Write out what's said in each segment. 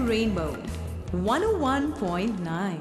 Rainbow 101.9.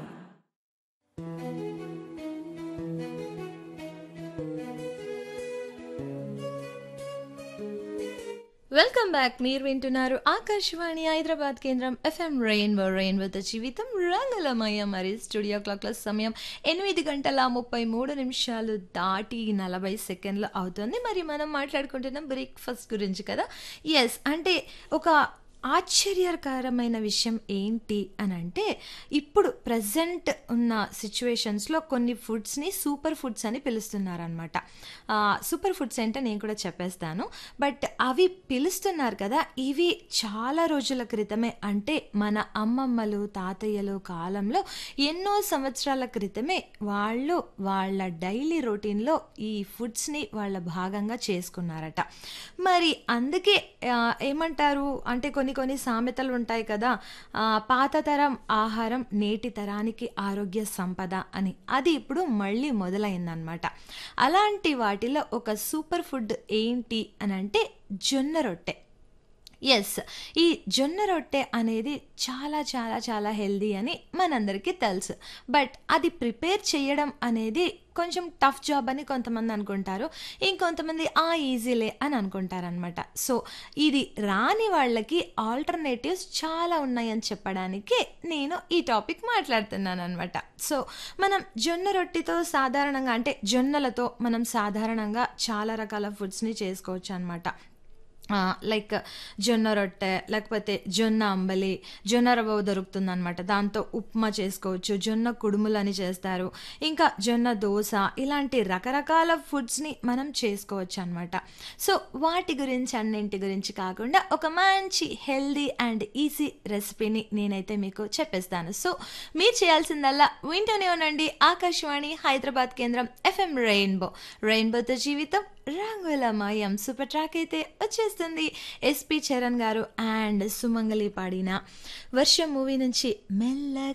Welcome back మీరు వింటున్నారు ఆకాశవాణి హైదరాబాద్ కేంద్రం ఎఫ్ఎం రెయిన్బో రెయిన్బోతో జీవితం రంగులమయ మరి స్టూడియో క్లాక్ల సమయం ఎనిమిది గంటల ముప్పై మూడు నిమిషాలు దాటి నలభై సెకండ్లు అవుతుంది మరి మనం మాట్లాడుకుంటున్నాం బ్రేక్ఫాస్ట్ గురించి కదా ఎస్ అంటే ఒక ఆశ్చర్యకరమైన విషయం ఏంటి అని అంటే ఇప్పుడు ప్రజెంట్ ఉన్న సిచ్యువేషన్స్లో కొన్ని ఫుడ్స్ని సూపర్ ఫుడ్స్ అని పిలుస్తున్నారనమాట సూపర్ ఫుడ్స్ అంటే నేను కూడా చెప్పేస్తాను బట్ అవి పిలుస్తున్నారు కదా ఇవి చాలా రోజుల క్రితమే అంటే మన అమ్మమ్మలు తాతయ్యలు కాలంలో ఎన్నో సంవత్సరాల క్రితమే వాళ్ళు వాళ్ళ డైలీ రొటీన్లో ఈ ఫుడ్స్ని వాళ్ళ భాగంగా చేసుకున్నారట మరి అందుకే ఆ, ఏమంటారు అంటే కొన్ని కొన్ని సామెతలు ఉంటాయి కదా ఆ, పాత తరం ఆహారం నేటి తరానికి ఆరోగ్య సంపద అని అది ఇప్పుడు మళ్ళీ మొదలైందనమాట అలాంటి వాటిలో ఒక సూపర్ ఫుడ్ ఏంటి అని అంటే జొన్న రొట్టె ఎస్ ఈ జొన్న రొట్టె అనేది చాలా చాలా చాలా హెల్దీ అని మనందరికీ తెలుసు బట్ అది ప్రిపేర్ చేయడం అనేది కొంచెం టఫ్ జాబ్ అని కొంతమంది అనుకుంటారు ఇంకొంతమంది ఆ ఈజీలే అని అనుకుంటారనమాట సో ఇది రాని వాళ్ళకి ఆల్టర్నేటివ్స్ చాలా ఉన్నాయని చెప్పడానికి నేను ఈ టాపిక్ మాట్లాడుతున్నాను అనమాట సో మనం జొన్న రొట్టెతో సాధారణంగా అంటే జొన్నలతో మనం సాధారణంగా చాలా రకాల ఫుడ్స్ని చేసుకోవచ్చు అనమాట లైక్ జొన్న రొట్టె లేకపోతే జొన్న అంబలి జొన్న రవ్వ దొరుకుతుంది అనమాట దాంతో ఉప్మా చేసుకోవచ్చు జొన్న కుడుములు అని చేస్తారు ఇంకా జొన్న దోశ ఇలాంటి రకరకాల ఫుడ్స్ని మనం చేసుకోవచ్చు అనమాట సో వాటి గురించి అన్నింటి గురించి కాకుండా ఒక మంచి హెల్దీ అండ్ ఈజీ రెసిపీని నేనైతే మీకు చెప్పేస్తాను సో మీరు చేయాల్సిందల్లా వింటూనే ఉండండి ఆకాశవాణి హైదరాబాద్ కేంద్రం ఎఫ్ఎం రెయిన్బో రెయిన్బోతో జీవితం రంగులమయం సూపర్ ట్రాక్ అయితే వచ్చేస్తుంది ఎస్పి చరణ్ గారు అండ్ సుమంగలి పాడిన వర్షం మూవీ నుంచి మెల్ల